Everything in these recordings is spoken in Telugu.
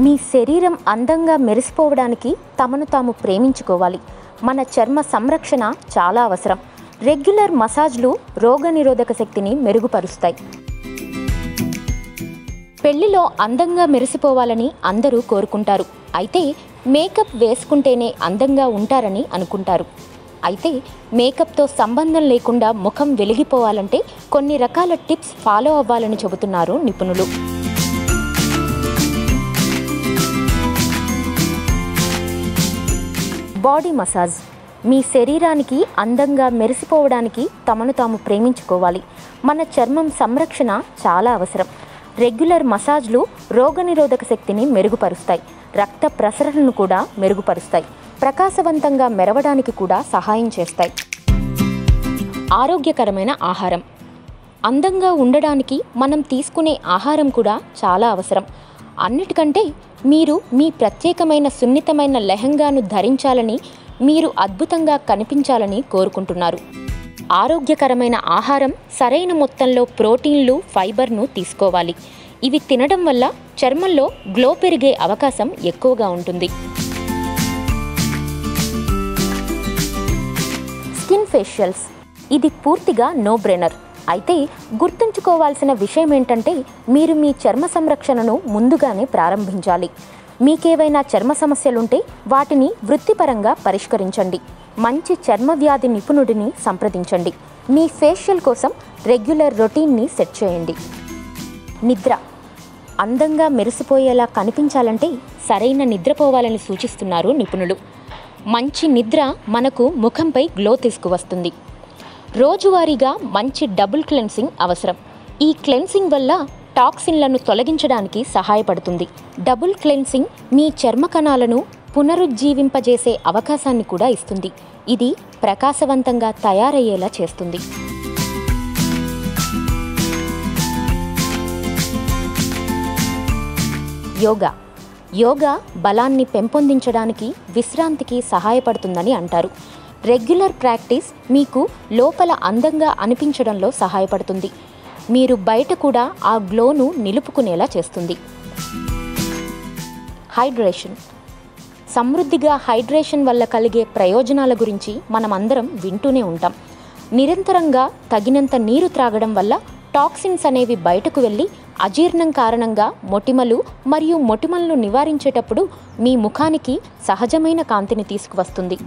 మీ శరీరం అందంగా మెరిసిపోవడానికి తమను తాము ప్రేమించుకోవాలి మన చర్మ సంరక్షణ చాలా అవసరం రెగ్యులర్ మసాజ్లు రోగనిరోధక శక్తిని మెరుగుపరుస్తాయి పెళ్లిలో అందంగా మెరిసిపోవాలని అందరూ కోరుకుంటారు అయితే మేకప్ వేసుకుంటేనే అందంగా ఉంటారని అనుకుంటారు అయితే మేకప్తో సంబంధం లేకుండా ముఖం వెలిగిపోవాలంటే కొన్ని రకాల టిప్స్ ఫాలో అవ్వాలని చెబుతున్నారు నిపుణులు బాడీ మసాజ్ మీ శరీరానికి అందంగా మెరిసిపోవడానికి తమను తాము ప్రేమించుకోవాలి మన చర్మం సంరక్షణ చాలా అవసరం రెగ్యులర్ మసాజ్లు రోగనిరోధక శక్తిని మెరుగుపరుస్తాయి రక్త ప్రసరణను కూడా మెరుగుపరుస్తాయి ప్రకాశవంతంగా మెరవడానికి కూడా సహాయం చేస్తాయి ఆరోగ్యకరమైన ఆహారం అందంగా ఉండడానికి మనం తీసుకునే ఆహారం కూడా చాలా అవసరం అన్నిటికంటే మీరు మీ ప్రత్యేకమైన సున్నితమైన లెహంగాను ధరించాలని మీరు అద్భుతంగా కనిపించాలని కోరుకుంటున్నారు ఆరోగ్యకరమైన ఆహారం సరైన మొత్తంలో ప్రోటీన్లు ఫైబర్ను తీసుకోవాలి ఇవి తినడం వల్ల చర్మంలో గ్లో పెరిగే అవకాశం ఎక్కువగా ఉంటుంది స్కిన్ ఫేషియల్స్ ఇది పూర్తిగా నో బ్రెనర్ అయితే గుర్తుంచుకోవాల్సిన విషయం ఏంటంటే మీరు మీ చర్మ సంరక్షణను ముందుగానే ప్రారంభించాలి మీకేవైనా చర్మ సమస్యలుంటే వాటిని వృత్తిపరంగా పరిష్కరించండి మంచి చర్మ వ్యాధి నిపుణుడిని సంప్రదించండి మీ ఫేషియల్ కోసం రెగ్యులర్ రొటీన్ని సెట్ చేయండి నిద్ర అందంగా మెరిసిపోయేలా కనిపించాలంటే సరైన నిద్రపోవాలని సూచిస్తున్నారు నిపుణులు మంచి నిద్ర మనకు ముఖంపై గ్లో తీసుకువస్తుంది రోజువారీగా మంచి డబుల్ క్లెన్సింగ్ అవసరం ఈ క్లెన్సింగ్ వల్ల టాక్సిన్లను తొలగించడానికి సహాయపడుతుంది డబుల్ క్లెన్సింగ్ మీ చర్మ కణాలను పునరుజ్జీవింపజేసే అవకాశాన్ని కూడా ఇస్తుంది ఇది ప్రకాశవంతంగా తయారయ్యేలా చేస్తుంది యోగా యోగా బలాన్ని పెంపొందించడానికి విశ్రాంతికి సహాయపడుతుందని అంటారు రెగ్యులర్ ప్రాక్టీస్ మీకు లోపల అందంగా అనిపించడంలో సహాయపడుతుంది మీరు బయట కూడా ఆ గ్లోను నిలుపుకునేలా చేస్తుంది హైడ్రేషన్ సమృద్ధిగా హైడ్రేషన్ వల్ల కలిగే ప్రయోజనాల గురించి మనమందరం వింటూనే ఉంటాం నిరంతరంగా తగినంత నీరు త్రాగడం వల్ల టాక్సిన్స్ అనేవి బయటకు వెళ్ళి అజీర్ణం కారణంగా మొటిమలు మరియు మొటిమలను నివారించేటప్పుడు మీ ముఖానికి సహజమైన కాంతిని తీసుకువస్తుంది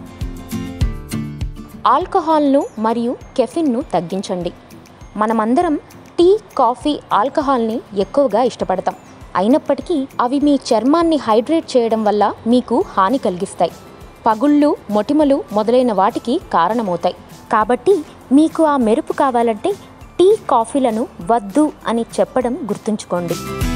ఆల్కహాల్ను మరియు కెఫిన్ను తగ్గించండి మనమందరం టీ కాఫీ ఆల్కహాల్ని ఎక్కువగా ఇష్టపడతాం అయినప్పటికీ అవి మీ చర్మాన్ని హైడ్రేట్ చేయడం వల్ల మీకు హాని కలిగిస్తాయి పగుళ్ళు మొటిమలు మొదలైన వాటికి కారణమవుతాయి కాబట్టి మీకు ఆ మెరుపు కావాలంటే టీ కాఫీలను వద్దు అని చెప్పడం గుర్తుంచుకోండి